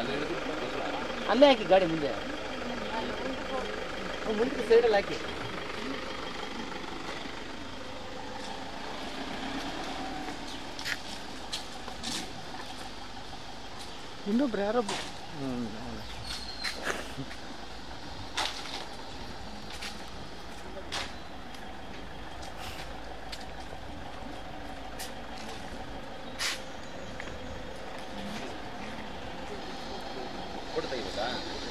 ಅಲ್ಲೇ ಹಾಕಿ ಗಾಡಿ ಮುಂದೆ ಮುಂದೆ ಸೈಡಲ್ಲಿ ಹಾಕಿ ಇನ್ನೊಬ್ರು ಯಾರೋ ಕೊಡ್ತಾ ಇದ್ದಾ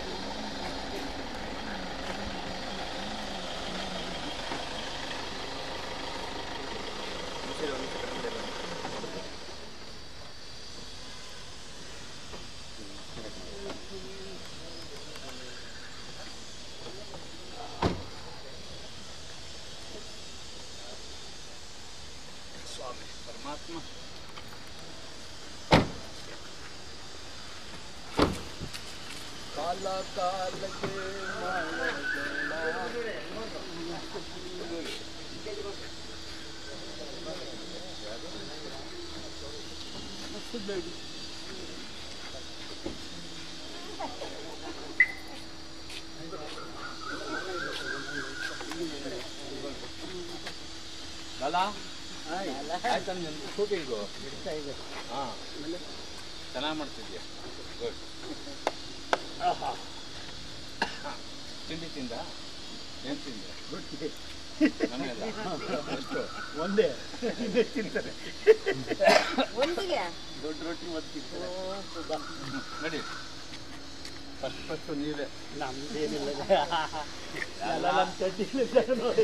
ಸ್ವಾಮಿ ಪರಮಾತ್ಮ ಕಾಲ ಕಾಲಕ್ಕೆ ಅಲ್ಲ ಆಯ್ತಾ ನಿನ್ನ ಶೂಟಿಂಗು ಹಾಂ ಚೆನ್ನಾಗಿ ಮಾಡ್ತಿದ್ಯಾ ಗುಡ್ ತಿಂಡಿ ತಿಂದ ಏನು ತಿಂದೆ ನಮಗೆಲ್ಲ ಎಷ್ಟು ಒಂದೇ ತಿಂತಾರೆ ಒಂದಿಗೆ ದೊಡ್ಡ ರೊಟ್ಟಿ ಒಂದು ತಿಂತಾರೆ ನಡಿ ಫಸ್ಟ್ ಫಸ್ಟು ನೀವೇ ನಮ್ದೇನಿಲ್ಲ ಎಲ್ಲ ನಮ್ಮ ಚಡ್ಡಿ ನೋಡಿ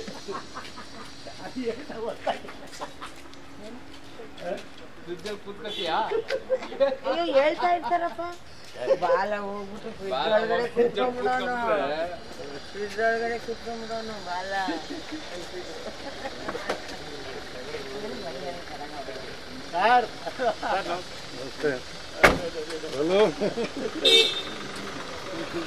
ಫ್ರಿಜ್ಜಲ್ಲಿ ಕೂತ್ಕೊತೀಯಾ ಅಯ್ಯೋ ಹೇಳ್ತಾ ಇರ್ತಾರಪ್ಪ ಬಾಲ ಹೋಗ್ಬಿಟ್ಟು ಫ್ರಿಜ್ ಬಾಲ ಒಳಗಡೆ ಹೋಗಿ fridge ಒಳಗ್ ಕುತ್ಕೊಂಡ್ಬಿಡೋನು ಕೂತ್ಕೊಂಡ್ರೆ ಫ್ರಿಜ್ ಒಳಗಡೆ ಕುತ್ಕೊಂಡ್ಬಿಡೋನು ಬಾಲ ಸರ್ ಹಲೋ